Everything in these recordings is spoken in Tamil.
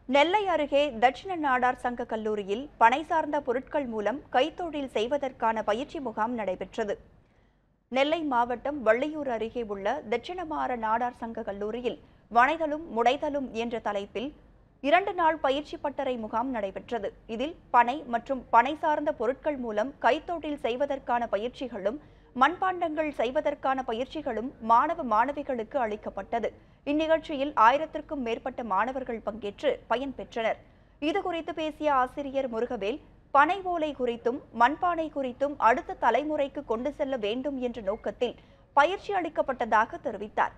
நெல்லை அருகே தட்சிண நாடார் சங்க கல்லூரியில் பனை சார்ந்த பொருட்கள் மூலம் கைத்தொழில் செய்வதற்கான பயிற்சி முகாம் நடைபெற்றது நெல்லை மாவட்டம் வள்ளியூர் அருகே உள்ள தட்சிணமாற நாடார் சங்க கல்லூரியில் வனைதலும் முடைதலும் என்ற தலைப்பில் இரண்டு நாள் பயிற்சி பட்டறை முகாம் நடைபெற்றது இதில் பனை மற்றும் பனை சார்ந்த பொருட்கள் மூலம் கைத்தொழில் செய்வதற்கான பயிற்சிகளும் மண்பாண்டங்கள் செய்வதற்கான பயிற்சிகளும் மாணவ மாணவிகளுக்கு அளிக்கப்பட்டது இந்நிகழ்ச்சியில் ஆயிரத்திற்கும் மேற்பட்ட மாணவர்கள் பங்கேற்று பயன்பெற்றனர் இதுகுறித்து பேசிய ஆசிரியர் முருகவேல் பனை ஓலை குறித்தும் மண்பானை குறித்தும் அடுத்த தலைமுறைக்கு கொண்டு செல்ல வேண்டும் என்ற நோக்கத்தில் பயிற்சி அளிக்கப்பட்டதாக தெரிவித்தார்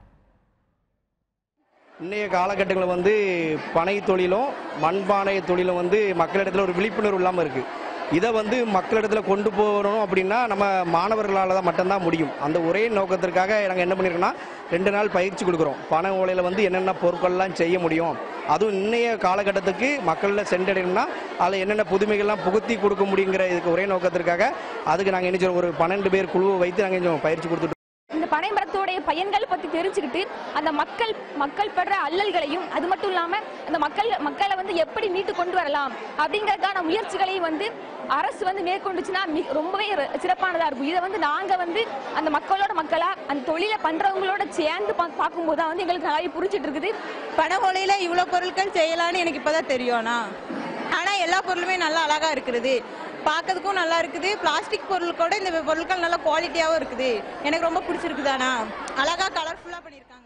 இன்றைய காலகட்டங்களில் வந்து பனை தொழிலும் மண்பானை தொழிலும் வந்து மக்களிடத்தில் ஒரு விழிப்புணர்வு இல்லாமல் இருக்குது இதை வந்து மக்களிடத்தில் கொண்டு போகணும் அப்படின்னா நம்ம மாணவர்களால் தான் மட்டும்தான் முடியும் அந்த ஒரே நோக்கத்திற்காக நாங்கள் என்ன பண்ணியிருக்கோம்னா ரெண்டு நாள் பயிற்சி கொடுக்குறோம் பனை ஓலையில் வந்து என்னென்ன பொருட்கள்லாம் செய்ய முடியும் அதுவும் இன்னைய காலகட்டத்துக்கு மக்களில் சென்றடையணும்னா அதில் என்னென்ன புதுமைகள்லாம் புகுத்தி கொடுக்க முடியுங்கிற இதுக்கு ஒரே நோக்கத்திற்காக அதுக்கு நாங்கள் என்ன செய்றோம், ஒரு பன்னெண்டு பேர் குழுவை வைத்து நாங்கள் பயிற்சி கொடுத்துட்டு இந்த பனை மரத்தோடைய பயன்கள் பத்தி தெரிஞ்சுக்கிட்டு அந்த மக்கள் மக்கள் படுற அல்லல்களையும் அது மட்டும் இல்லாம அந்த மக்கள் மக்களை வந்து எப்படி மீட்டு கொண்டு வரலாம் அப்படிங்கறதுக்கான முயற்சிகளையும் வந்து அரசு வந்து மேற்கொண்டுச்சுன்னா மிக- ரொம்பவே ர- சிறப்பானதா இருக்கும் இதை வந்து நாங்க வந்து அந்த மக்களோட மக்களா அந்த தொழிலை பண்றவங்களோட சேர்ந்து பா- பார்க்கும்போது தான் வந்து எங்களுக்கு நிறைய புரிஞ்சிட்டு இருக்குது பனை ஓலையில இவ்வளோ பொருட்கள் செய்யலாம்னு எனக்கு இப்போதான் தெரியும்ண்ணா ஆனால் எல்லா பொருளுமே நல்லா அழகா இருக்குது பார்க்கறதுக்கும் நல்லா இருக்குது பிளாஸ்டிக் பொருள் கூட இந்த பொருட்கள் நல்லா குவாலிட்டியாகவும் இருக்குது எனக்கு ரொம்ப பிடிச்சிருக்குதாண்ணா அழகா கலர்ஃபுல்லாக பண்ணியிருக்காங்க